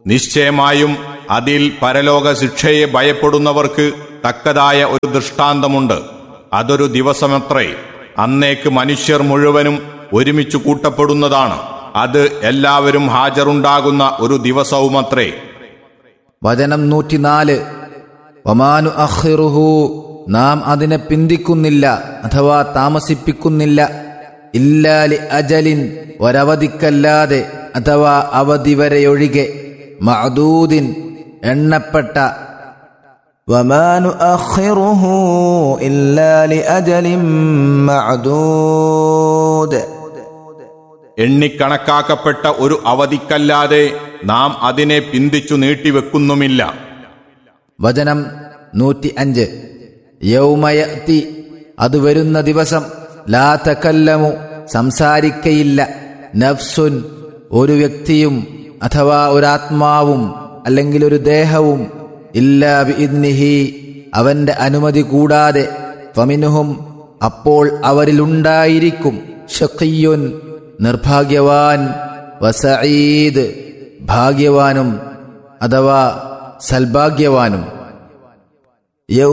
നിശ്ചയമായും അതിൽ പരലോക ശിക്ഷയെ ഭയപ്പെടുന്നവർക്ക് തക്കതായ ഒരു ദൃഷ്ടാന്തമുണ്ട് അതൊരു ദിവസമത്രേ അന്നേക്ക് മനുഷ്യർ മുഴുവനും ഒരുമിച്ച് കൂട്ടപ്പെടുന്നതാണ് അത് എല്ലാവരും ഹാജറുണ്ടാകുന്ന ഒരു ദിവസവുമത്രേ വചനം നൂറ്റിനാല് ഒമാനു അഹിറുഹു നാം അതിനെ പിന്തിക്കുന്നില്ല അഥവാ താമസിപ്പിക്കുന്നില്ല ഇല്ലാലി അജലിൻ ഒരവധിക്കല്ലാതെ അഥവാ അവധി വരെയൊഴികെ മഅദൂദിൻ എണ്ണപ്പെട്ട وما نؤخره إلا لأجل معدود എണ്ണിക്കണക്കാക്കപ്പെട്ട ഒരു അവധിക്കല്ലാതെ നാം അതിനെ പിന്തിച്ചു നീട്ടിവെക്കുന്നുമില്ല വചനം നൂറ്റി അഞ്ച് യൗമയത്തി അത് വരുന്ന ദിവസം ലാ തകല്ലമു സംസാരിക്കയില്ല നഫ്സുൻ ഒരു വ്യക്തിയും അഥവാ ഒരാത്മാവും അല്ലെങ്കിൽ ഒരു ദേഹവും ഇല്ലാ ബിഇദ്നിഹി അവന്റെ അനുമതി കൂടാതെ ഫമിനുഹും അപ്പോൾ അവരിലുണ്ടായിരിക്കും ഷഖിയുൻ നിർഭാഗ്യവാൻ വസഈദ് ഭാഗ്യവാനും അഥവാ സൽഭാഗ്യവാനും